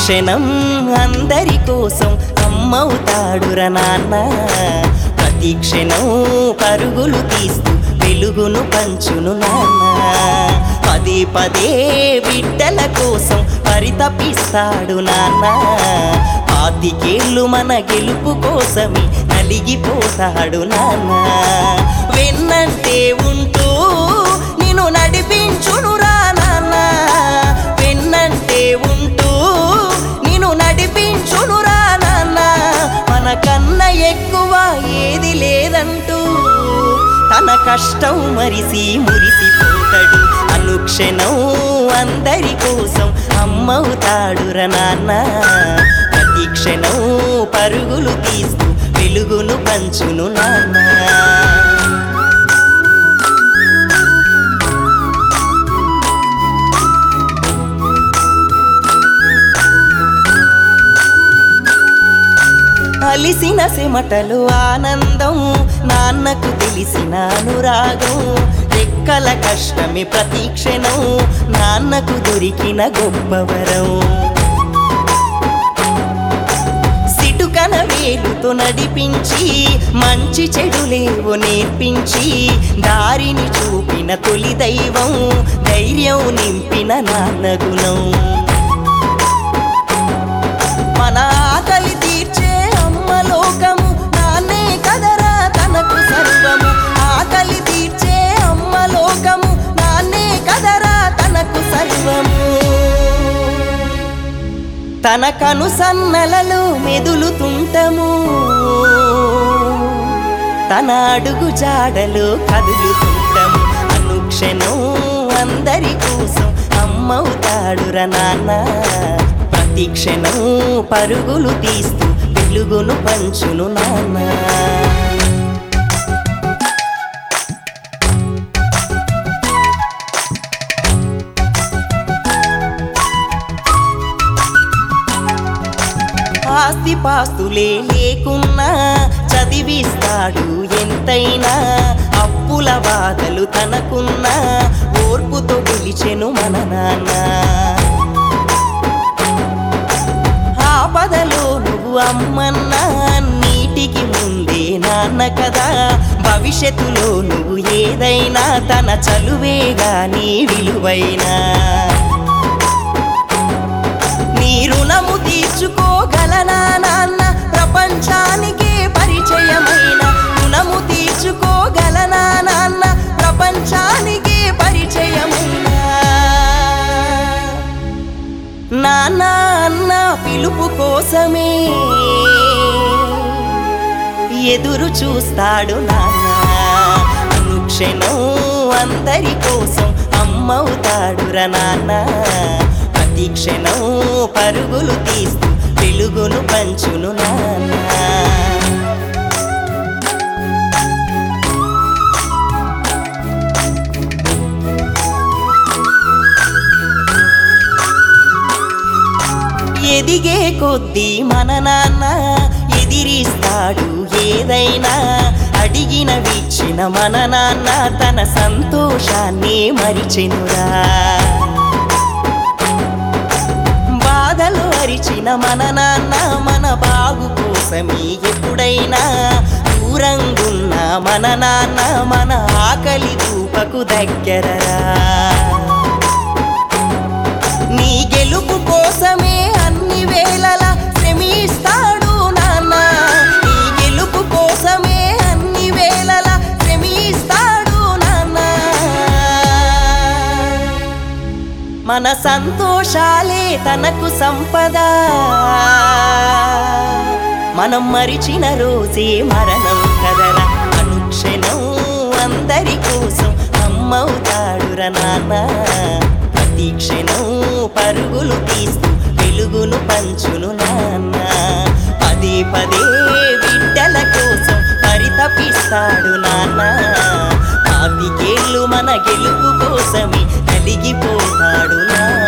క్షణం అందరి కోసం అమ్మవుతాడురా నాన్న ప్రతి క్షణం పరుగులు తీస్తూ వెలుగును పంచును నాన్న పదే పదే బిడ్డల కోసం పరితపిస్తాడు నాన్న పాతికేళ్ళు మన గెలుపు కోసమే నలిగిపోతాడు నాన్న వెన్నంటే ఉంటూ నిన్ను నడిపించునురా నాన్న వెన్నంటే ఉంటూ నిన్ను నడిపించునురా నాన్న మన కన్న ఎక్కువ ఏది లేదంటూ తన కష్టం మరిసి మురిసిపోతాడు అనుక్షణం అందరి కోసం అమ్మవుతాడురా నాన్న ప్రతి క్షణం పరుగులు తీస్తూ వెలుగును పంచును నాన్న అలిసిన సెమటలు ఆనందం నాన్నకు తెలిసిన అనురాగం రెక్కల కష్టమే ప్రతి క్షణం నాన్నకు దొరికిన గొప్పవరం సిటుకన వేలుతో నడిపించి మంచి చెడులేవో నేర్పించి దారిని చూపిన తొలి దైవం ధైర్యం నింపిన నాన్న గుణం మన ఆకలి తీర్చే అమ్మ లోకము నాన్నే కదరా తనకు సర్వము ఆకలి తీర్చే అమ్మ లోకము నాన్నే కదరా తనకు సర్వము తన కను సన్నలలో మెదులుతుంటము తన అడుగు జాడలో కదులుతుంటము అనుక్షణం అందరి కోసం అమ్మవుతాడురా నాన్న ప్రతి క్షణం పరుగులు తీస్తూ వెలుగును పంచును నాన్న ఆస్తిపాస్తులే లేకున్నా చదివిస్తాడు ఎంతైనా అప్పుల బాధలు తనకున్నా ఓర్పుతో గెలిచెను మన నాన్న ఆపదలో నువ్వు అమ్మన్నా నీటికి ముందే నాన్న కదా భవిష్యత్తులో నువ్వు ఏదైనా తన చలువే గాని విలువైనా నీ రుణము తీర్చుకోగలనా నాన్న ప్రపంచానికి పరిచయమైన రుణము తీర్చుకోగలనా నాన్న ప్రపంచానికి పరిచయమైన నాన్న అన్న పిలుపు కోసమే ఎదురు చూస్తాడు నాన్న అనుక్షణం అందరి కోసం అమ్మవుతాడురా నాన్న ప్రతి క్షణం పరుగులు తీస్తూ వెలుగును పంచును నాన్న ఎదిగే కొద్దీ మన నాన్న ఎదిరిస్తాడు ఏదైనా అడిగిన విచ్చిన మన నాన్న తన సంతోషాన్ని మరిచెనురా బాధలు అరిచిన మన నాన్న మన బాగు కోసమే ఎప్పుడైనా దూరంగున్న మన నాన్న మన ఆకలి దూపకు దగ్గరరా నీ గెలుపు కోసమే అన్ని వేళలా శ్రమిస్తాడు నాన్న నీ గెలుపు కోసమే అన్ని వేళలా శ్రమిస్తాడు నాన్న మన సంతోషాలే తనకు సంపద మనం మరిచిన రోజే మరణం కదరా అనుక్షణం అందరి కోసం అమ్మవుతాడురా నాన్న ప్రతి క్షణం పరుగులు తీస్తూ వెలుగును పంచును నాన్న పదే పదే బిడ్డల కోసం పరితపిస్తాడు నాన్న పాతికేళ్ళు మన గెలుపు కోసమే నలిగిపోతాడు నాన్న